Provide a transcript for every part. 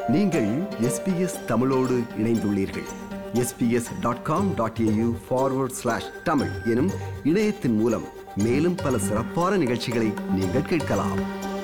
நீங்கள் எஸ்பிஎஸ் தமிழோடு இணைந்துள்ளீர்கள் S B S dot com dot A U forward slash Tamil எனும் இணையத்தின் மூலம் மேலும் பல சிறப்பான நிகழ்ச்சிகளை நீங்கள் கேட்கலாம்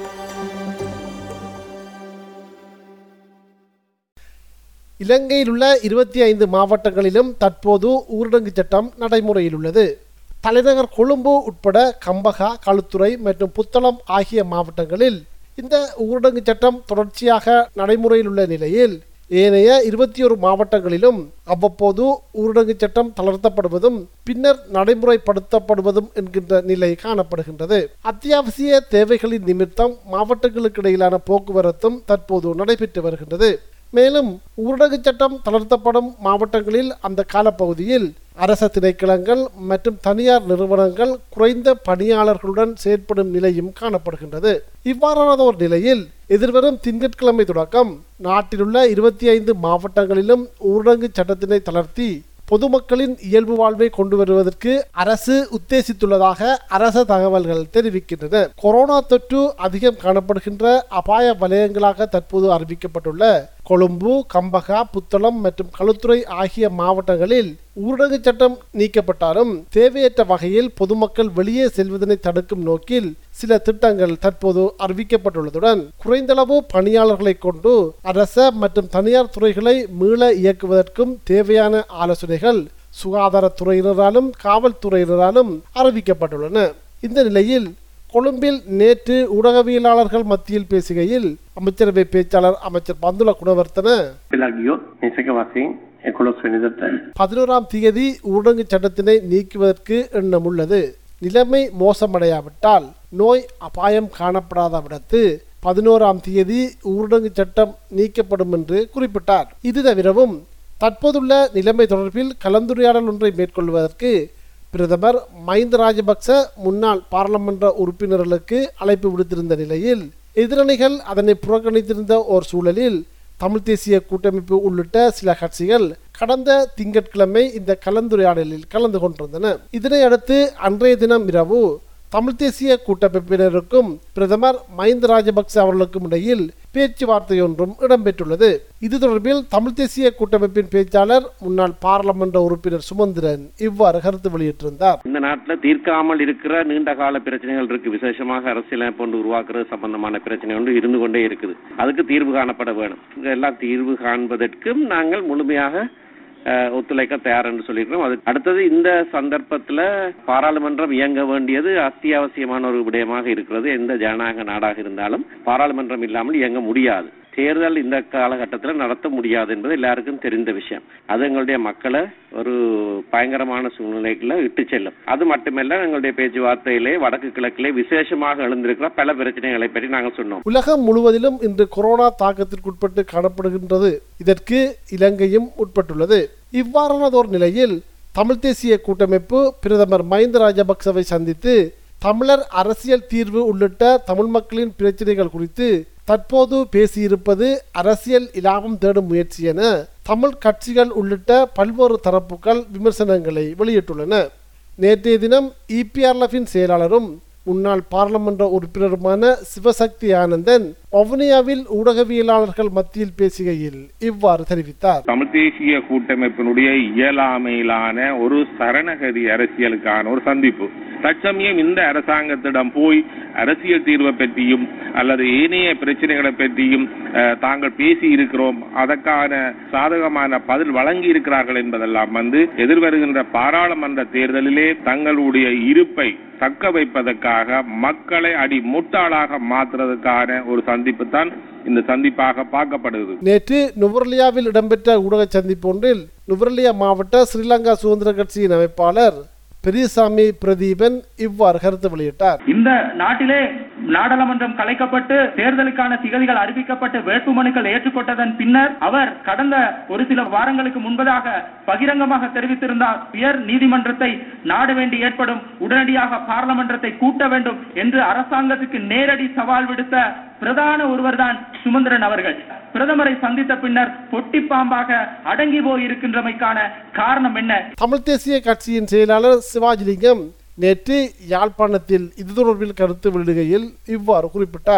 இலங்கையில் உள்ள இருபத்தி ஐந்து மாவட்டங்களிலும் தற்போது ஊரடங்கு சட்டம் நடைமுறையில் உள்ளது தலைநகர் கொழும்பு உட்பட கம்பகா களுத்துறை மற்றும் புத்தளம் ஆகிய மாவட்டங்களில் இந்த ஊரடங்கு சட்டம் தொடர்ச்சியாக நடைமுறையில் உள்ள நிலையில் ஏனைய இருபத்தி ஒரு மாவட்டங்களிலும் அவ்வப்போது ஊரடங்கு சட்டம் தளர்த்தப்படுவதும் பின்னர் நடைமுறைப்படுத்தப்படுவதும் என்கின்ற நிலை காணப்படுகின்றது அத்தியாவசிய தேவைகளின் நிமித்தம் மாவட்டங்களுக்கு இடையிலான போக்குவரத்தும் தற்போது நடைபெற்று வருகின்றது மேலும் ஊரடங்கு சட்டம் தளர்த்தப்படும் மாவட்டங்களில் அந்த காலப்பகுதியில் அரச திணைக்களங்கள் மற்றும் தனியார் நிறுவனங்கள் குறைந்த பணியாளர்களுடன் செயற்படும் நிலையும் காணப்படுகின்றது இவ்வாறானதோர் நிலையில் எதிர்வரும் திங்கட்கிழமை தொடக்கம் நாட்டிலுள்ள இருபத்தி ஐந்து மாவட்டங்களிலும் ஊரடங்கு சட்டத்தினை தளர்த்தி பொதுமக்களின் இயல்பு வாழ்வை கொண்டு வருவதற்கு அரசு உத்தேசித்துள்ளதாக அரச தகவல்கள் தெரிவிக்கின்றன கொரோனா தொற்று அதிகம் காணப்படுகின்ற அபாய வலயங்களாக தற்போது அறிவிக்கப்பட்டுள்ள கொழும்பு கம்பகா புத்தளம் மற்றும் களுத்துறை ஆகிய மாவட்டங்களில் ஊரடங்கு சட்டம் நீக்கப்பட்டாலும் தேவையற்ற வகையில் பொதுமக்கள் வெளியே செல்வதனை தடுக்கும் நோக்கில் சில திட்டங்கள் தற்போது அறிவிக்கப்பட்டுள்ளதுடன் குறைந்தளவு பணியாளர்களை கொண்டு அரச மற்றும் தனியார் துறைகளை மீள இயக்குவதற்கும் தேவையான ஆலோசனைகள் சுகாதாரத்துறையினராலும் காவல்துறையினராலும் அறிவிக்கப்பட்டுள்ளன இந்த நிலையில் கொழும்பில் நேற்று ஊடகவியலாளர்கள் மத்தியில் பேசுகையில் அமைச்சரவை பேச்சாளர் அமைச்சர் பந்துல குணவர்த்தன වෙලා ගියොත් නිසක වශයෙන් එකොළොස් වෙනිදට பதினோராம் தேதி ஊரடங்கு சட்டத்தினை நீக்குவதற்கு எண்ணம் உள்ளது நிலைமை மோசமடையாவிட்டால் நோய் அபாயம் காணப்படாத விடத்து பதினோராம் தேதி ஊரடங்கு சட்டம் நீக்கப்படும் என்று குறிப்பிட்டார் இது தவிரவும் தற்போதுள்ள நிலைமை தொடர்பில் கலந்துரையாடல் ஒன்றை மேற்கொள்வதற்கு பிரதமர் மஹிந்த ராஜபக்ச முன்னாள் பாராளுமன்ற உறுப்பினர்களுக்கு அழைப்பு விடுத்திருந்த நிலையில் எதிரணிகள் அதனை புறக்கணித்திருந்த ஓர் சூழலில் தமிழ் தேசிய கூட்டமைப்பு உள்ளிட்ட சில கட்சிகள் கடந்த திங்கட்கிழமை இந்த கலந்துரையாடலில் கலந்து கொண்டிருந்தன இதனை அடுத்து அன்றைய தினம் இரவு தமிழ் தேசிய கூட்டமைப்பினருக்கும் பிரதமர் மஹிந்த ராஜபக்ச அவர்களுக்கும் இடையில் பேச்சுவார்த்தை ஒன்றும் இடம்பெற்றுள்ளது இது தொடர்பில் தமிழ் தேசிய கூட்டமைப்பின் பேச்சாளர் முன்னாள் பாராளுமன்ற உறுப்பினர் சுமந்திரன் இவ்வாறு கருத்து வெளியிட்டிருந்தார் இந்த நாட்டுல தீர்க்காமல் இருக்கிற நீண்ட கால பிரச்சனைகள் இருக்கு விசேஷமாக அரசியலமைப்பு ஒன்று உருவாக்குறது சம்பந்தமான பிரச்சனை ஒன்று இருந்து கொண்டே இருக்குது அதுக்கு தீர்வு காணப்பட வேணும் இதெல்லாம் தீர்வு காண்பதற்கும் நாங்கள் முழுமையாக அஹ், ஒத்துழைக்க தயார் என்று சொல்லியிருக்கிறோம் அது அடுத்தது இந்த சந்தர்ப்பத்துல பாராளுமன்றம் இயங்க வேண்டியது அத்தியாவசியமான ஒரு விடயமாக இருக்கிறது எந்த ஜனநாயக நாடாக இருந்தாலும் பாராளுமன்றம் இல்லாமல் இயங்க முடியாது தேர்தல் இந்த காலகட்டத்தில் நடத்த முடியாது என்பது எல்லாருக்கும் தெரிந்த விஷயம் அது எங்களுடைய மக்களை ஒரு பயங்கரமான சூழ்நிலைக்குள்ள இட்டு செல்லும் அது மட்டுமல்ல எங்களுடைய பேச்சுவார்த்தையிலே வடக்கு கிழக்கிலே விசேஷமாக எழுந்திருக்கிற பல பிரச்சனைகளை பற்றி நாங்கள் சொன்னோம் உலகம் முழுவதிலும் இன்று கொரோனா தாக்கத்திற்குட்பட்டு காணப்படுகின்றது இதற்கு இலங்கையும் உட்பட்டுள்ளது இவ்வாறானதோர் நிலையில் தமிழ் தேசிய கூட்டமைப்பு பிரதமர் மஹிந்த ராஜபக்சவை சந்தித்து தமிழர் அரசியல் தீர்வு உள்ளிட்ட தமிழ் மக்களின் பிரச்சனைகள் குறித்து தற்போது பேசியிருப்பது அரசியல் இலாபம் தேடும் முயற்சி என தமிழ் கட்சிகள் உள்ளிட்ட பல்வேறு தரப்புகள் விமர்சனங்களை வெளியிட்டுள்ளன நேற்றைய தினம் இபிஆர்எஃபின் செயலாளரும் முன்னாள் பாராளுமன்ற உறுப்பினருமான சிவசக்தி ஆனந்தன் வவுனியாவில் ஊடகவியலாளர்கள் மத்தியில் பேசுகையில் இவ்வாறு தெரிவித்தார் தமிழ் தேசிய கூட்டமைப்பினுடைய இயலாமையிலான ஒரு சரணகதி அரசியலுக்கான ஒரு சந்திப்பு தற்சமயம் இந்த அரசாங்கத்திடம் போய் அரசியல் தீர்வை பற்றியும் அல்லது ஏனைய பிரச்சனைகளை பற்றியும் அஹ், தாங்கள் பேசி இருக்கிறோம் அதற்கான சாதகமான பதில் வழங்கி இருக்கிறார்கள் என்பதெல்லாம் வந்து எதிர்வருகின்ற பாராளுமன்ற தேர்தலிலே தங்களுடைய இருப்பை தக்க வைப்பதற்காக மக்களை அடி முட்டாளாக மாற்றுறதுக்கான ஒரு சந்திப்பு தான் இந்த சந்திப்பாக பார்க்கப்படுகிறது நேற்று நுவர்லியாவில் இடம்பெற்ற ஊடக சந்திப்பு ஒன்றில் நுவர்லியா மாவட்ட ஸ்ரீலங்கா சுதந்திர கட்சியின் அமைப்பாளர் பெரியசாமி பிரதீபன் இவ்வாறு கருத்து வெளியிட்டார் இந்த நாட்டிலே நாடாளுமன்றம் கலைக்கப்பட்டு தேர்தலுக்கான திகதிகள் அறிவிக்கப்பட்டு வேட்புமனுக்கள் ஏற்றுக்கொண்டதன் பின்னர் அவர் கடந்த ஒரு சில வாரங்களுக்கு முன்பதாக பகிரங்கமாக தெரிவித்திருந்தார் உயர் நீதிமன்றத்தை நாட வேண்டி ஏற்படும் உடனடியாக பார்லமன்றத்தை கூட்ட வேண்டும் என்று அரசாங்கத்துக்கு நேரடி சவால் விடுத்த பிரதான ஒருவர்தான் சுமந்திரன் அவர்கள் பிரதமரை சந்தித்த பின்னர் பொட்டி பாம்பாக அடங்கி போய் இருக்கின்றமைக்கான காரணம் என்ன தமிழ் தேசிய கட்சியின் செயலாளர் சிவாஜிலிங்கம் நேற்று யாழ்ப்பாணத்தில் இது தொடர்பில் கருத்து வெளியிடுகையில் இவ்வாறு குறிப்பிட்டார் இது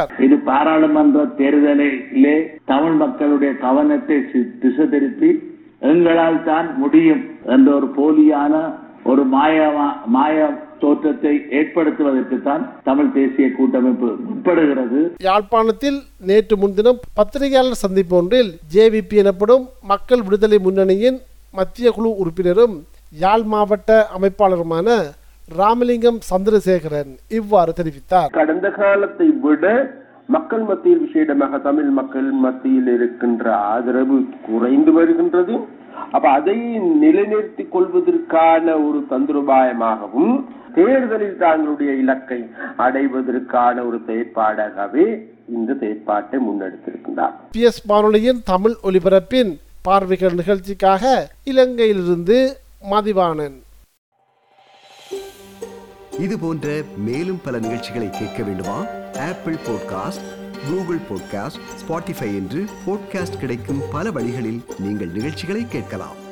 பாராளுமன்ற தேர்தலிலே தமிழ் மக்களுடைய கவனத்தை சி- திசை திருப்பி எங்களால் தான் முடியும் என்ற ஒரு போலியான ஒரு மாய மாய தோற்றத்தை ஏற்படுத்துவதற்கு தான் தமிழ் தேசிய கூட்டமைப்பு முற்படுகிறது யாழ்ப்பாணத்தில் நேற்று முன்தினம் பத்திரிகையாளர் சந்திப்பு ஒன்றில் ஜேவிபி எனப்படும் மக்கள் விடுதலை முன்னணியின் மத்திய குழு உறுப்பினரும் யாழ் மாவட்ட அமைப்பாளருமான ராமலிங்கம் சந்திரசேகரன் இவ்வாறு தெரிவித்தார் கடந்த காலத்தை விட மக்கள் மத்தியில் விசேடமாக தமிழ் மக்கள் மத்தியில் இருக்கின்ற ஆதரவு குறைந்து வருகின்றது அப்ப அதை நிலைநிறுத்திக் கொள்வதற்கான ஒரு தந்திரோபாயமாகவும் தேர்தலில் தங்களுடைய இலக்கை அடைவதற்கான ஒரு செயற்பாடாகவே இந்த செயற்பாட்டை முன்னெடுத்திருக்கின்றார் பிஎஸ் வானொலியின் தமிழ் ஒலிபரப்பின் பார்வைகள் நிகழ்ச்சிக்காக இலங்கையிலிருந்து மதிவாணன் இது போன்ற மேலும் பல நிகழ்ச்சிகளை கேட்க வேண்டுமா Apple podcast Google podcast Spotify என்று பாட்காஸ்ட் கிடைக்கும் பல வழிகளில் நீங்கள் நிகழ்ச்சிகளை கேட்கலாம்